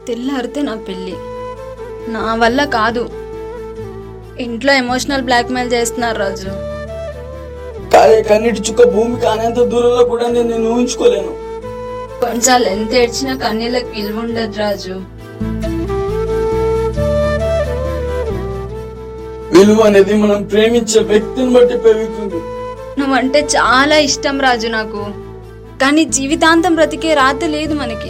తెల్లారితే నా పెళ్ళి నా వల్ల కాదు ఇంట్లో ఎమోషనల్ బ్లాక్మెయిల్ చేస్తున్నారు రాజు కాదే కన్నీటి చుక్క భూమి కానేంత దూరంలో కూడా నేను నిన్ను ఊహించుకోలేను కొంచెం ఎంత ఏడ్చినా కన్నీళ్ళకి విలువ ఉండదు రాజు విలువ అనేది మనం ప్రేమించే వ్యక్తిని బట్టి పెరుగుతుంది నువ్వంటే చాలా ఇష్టం రాజు నాకు కానీ జీవితాంతం బ్రతికే రాత లేదు మనకి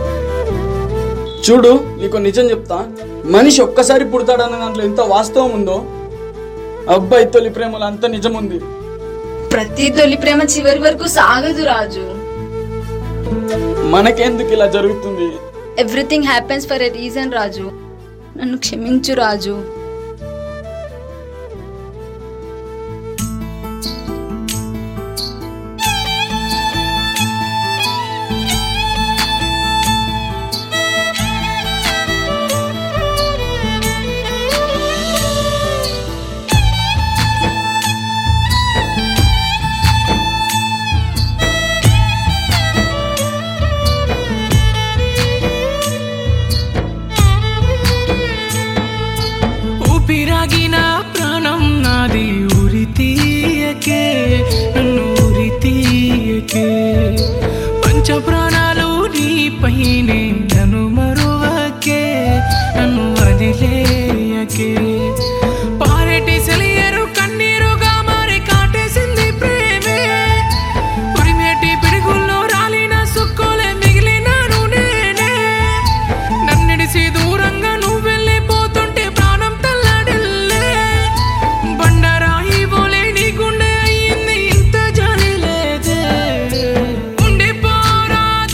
చూడు నీకు నిజం చెప్తా మనిషి ఒక్కసారి పుడతాడన్న దాంట్లో ఎంత వాస్తవం ఉందో అబ్బాయి తొలి ప్రేమలో అంత నిజం ఉంది ప్రతి తొలి ప్రేమ చివరి వరకు సాగదు రాజు మనకెందుకు ఇలా జరుగుతుంది everything happens for a reason Raju నన్ను క్షమించు రాజు ఊపిరాగిన ప్రాణం నాది ఉరి తీయకే నన్ను ఉరి తీయకే పంచ ప్రాణాలు నీపైనే నన్ను మరువకే నన్ను వదిలేయకే పారెటి సెలియరు కన్నీరుగా మారి కాటేసింది ప్రేమే ఉరిమేటి పిడుగుల్లో రాలిన సుక్కులే మిగిలినాను నేనే నన్నిడిసి దూరంగా నువ్వు వెళ్ళిపోతుంటే ప్రాణం తల్లడిల్లే బండరాయి పోలే నీ గుండె అయ్యింది ఇంత జాలి లేదే ఉండిపోరాదే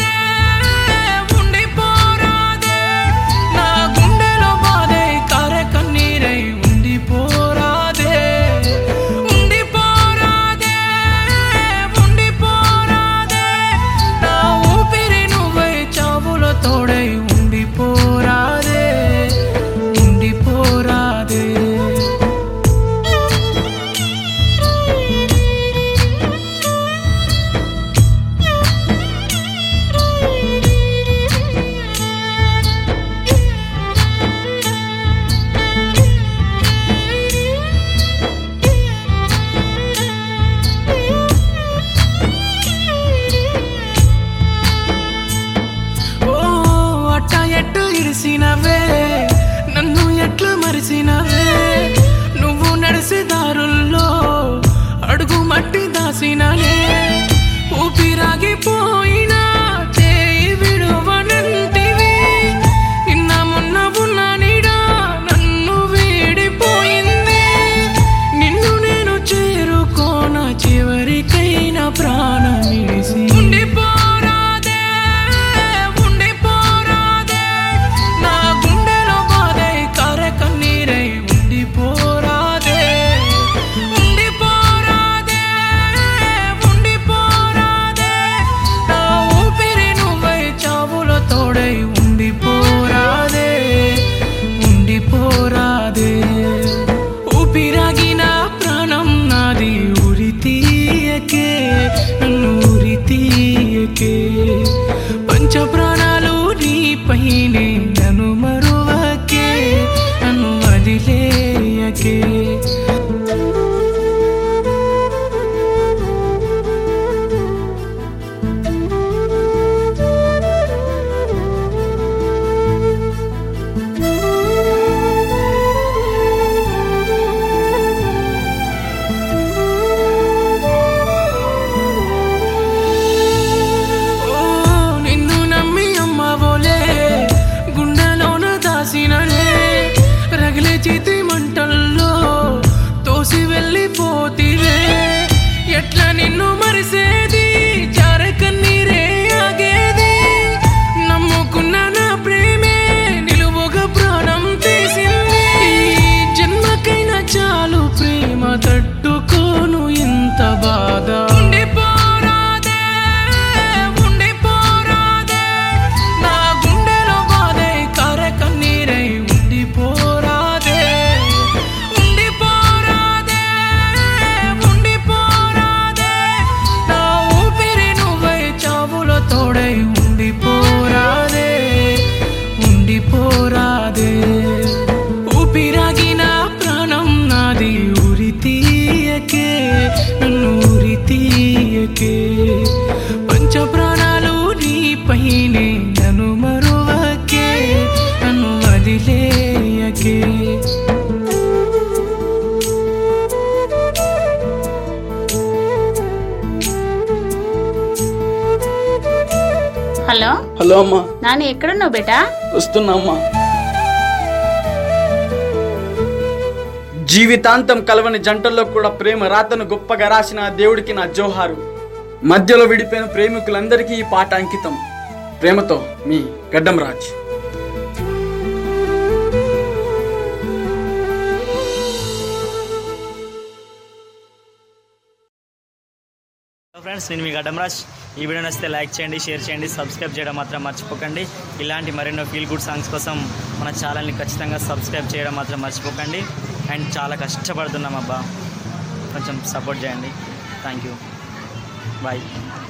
నన్ను ఉరి తీయకే పంచ ప్రాణాలు నీపైనే నన్ను మరువకే నన్ను వదిలేయకే హలో హలో అమ్మా నాని ఎక్కడున్నావు బేటా వస్తున్నా అమ్మా జీవితాంతం కలవని జంటల్లో కూడా ప్రేమ రాతను గొప్పగా రాసిన ఆ దేవుడికి నా జోహారు మధ్యలో విడిపోయిన ప్రేమికులందరికీ ఈ పాట అంకితం ప్రేమతో మీ గడ్డం రాజ్ హలో ఫ్రెండ్స్ నేను మీ గడ్డమరాజ్ ఈ వీడియో నచ్చితే లైక్ చేయండి షేర్ చేయండి సబ్స్క్రైబ్ చేయడం మాత్రం మర్చిపోకండి ఇలాంటి మరెన్నో ఫీల్ గుడ్ సాంగ్స్ కోసం మన ఛానల్ని ఖచ్చితంగా సబ్స్క్రైబ్ చేయడం మాత్రం మర్చిపోకండి అండ్ చాలా కష్టపడుతున్నాం అబ్బా కొంచెం సపోర్ట్ చేయండి థ్యాంక్ యూ బాయ్